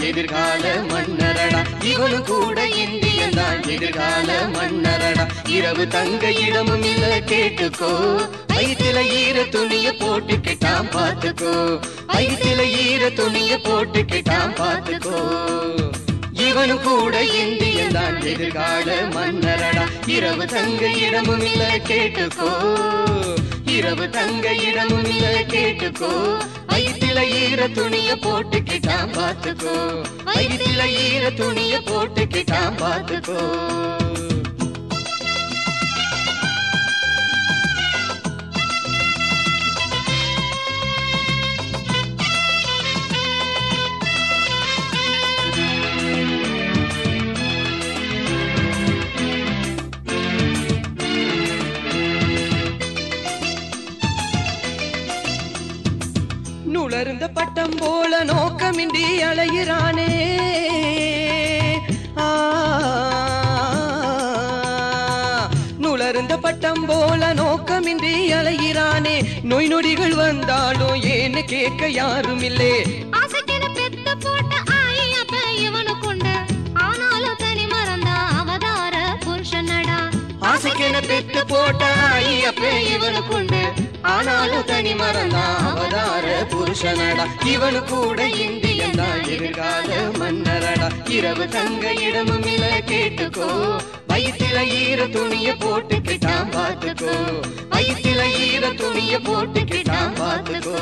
எதிர்கால மன்னரடா இவனும் கூட இந்தியன் தான் எதிர்கால மன்னரடா இரவு தங்க இடமும் இல்ல கேட்டுக்கோ வயிற்றுல ஈர துணிய போட்டுக்கிட்டான் பாத்துக்கோ வயிற்றுல ஈர துணிய போட்டுக்கிட்டான் பாத்துக்கோ இவனும் கூட இந்தியன் தான் எதிர்கால மன்னரடா இரவு தங்க இடமும் இல்ல கேட்டுக்கோ இரவு தங்க இடமும் இல்ல கேட்டுக்கோ வயிற்றுல ஈர துணிய போட்டுக்கிட்டான் பாத்துக்கோ வயிற்றுல ஈர துணிய போட்டுக்கிட்டான் பாத்துக்கோ நுளர்ந்த பட்டம் போல நோக்கமின்றி அலையிறானே ஆ, நுளர்ந்த பட்டம் போல நோக்கமின்றி அலையிறானே நோய் நொடிகள் வந்தாலும் ஏன்னு கேட்க யாரும் இல்லே ஆசைக்கென பெத்து போட்ட ஆயி அப்ப இவனுக்குண்டு. ஆனாலும் தனி மறந்தா அவதார புருஷனடா. ஆசைக்கென பெத்து போட்ட ஐயப்பே இவனுக்குண்டு ஆனாலும் தனி மறந்தான் அவதார புருஷனடா இவனு கூட இந்தியன் தான் எதிர்கால மன்னரடா இரவு தங்க இடமும் இல்ல கேட்டுக்கோ வயிற்றுல ஈர துணிய போட்டுக்கிட்டான் பாத்துக்கோ வயிற்றுல ஈர துணிய போட்டுக்கிட்டான் பாத்துக்கோ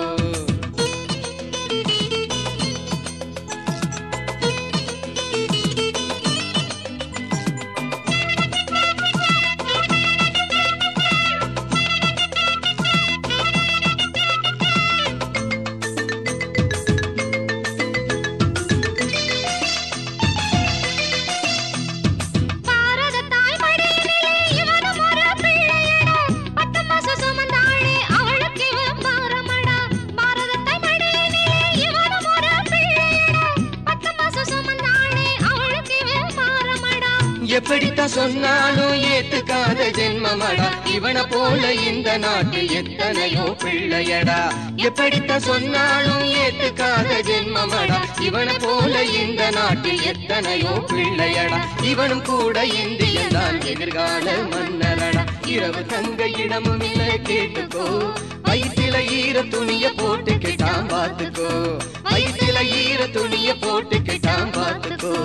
பாரத தாய் மடியிலே இவனும் ஒரு பிள்ளையடா. பத்து மாசம் சுமந்தாளே அவளுக்கு இவன் பாரமடா. பாரத தாய் மடியிலே இவனும் ஒரு பிள்ளையடா. பத்து மாசம் சுமந்தாளே அவளுக்கு இவன் பாரமடா. எப்படித்தான் சொன்னாலும் ஏத்துக்காத ஜென்மமடா இவன போல இந்த நாட்டில் எத்தனையோ பிள்ளையடா எப்படித்தான் சொன்னாலும் ஏத்துக்காத ஜென்மமடா இவன போல இந்த நாட்டில் எத்தனையோ பிள்ளையடா இவனும் கூட இந்தியன் தான் எதிர்கால மன்னரடா இரவு தங்க இடமும் இல்ல கேட்டுக்கோ வயிற்றுல ஈர துணிய போட்டுக்கிட்டான் பாத்துக்கோ வயிற்றுல ஈர துணிய போட்டுக்கிட்டான் பாத்துக்கோ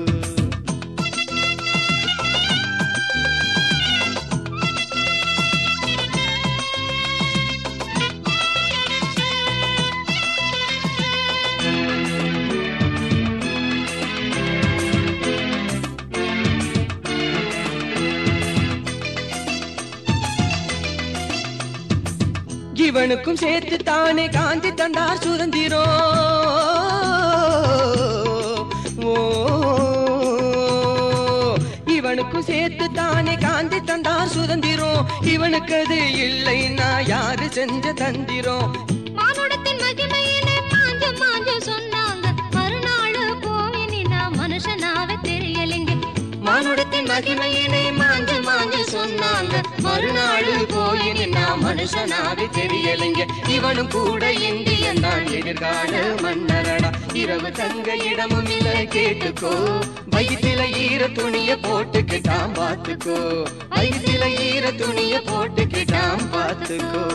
இவனுக்கும் சேர்த்து தானே காந்தி தந்தார் சுதந்திரம் ஓ இவனுக்கும் சேர்த்து தானே காந்தி தந்தார் சுதந்திரம் இவனுக்கு அது இல்லைன்னா யாரு செஞ்ச தந்திரம் மானுடத்தின் மகிமையினை மாஞ்சு மாஞ்சு சொன்னாங்க மறுநாள் போய் நின்னா மனுஷனாவே தெரியலைங்க மானுடத்தின் மகிமையினை மாஞ்சு மாஞ்சு சொன்னாங்க மறுநாள் போய் நின்னா மனுஷனாவே தெரியலைங்க இவனும் கூட இந்தியன் தான் எதிர்கால மன்னரடா இரவு தங்க இடமும் இல்ல கேட்டுக்கோ வயிற்றுல ஈர துணிய போட்டுக்கிட்டான் பாத்துக்கோ வயிற்றுல ஈர துணிய போட்டுக்கிட்டான் பாத்துக்கோ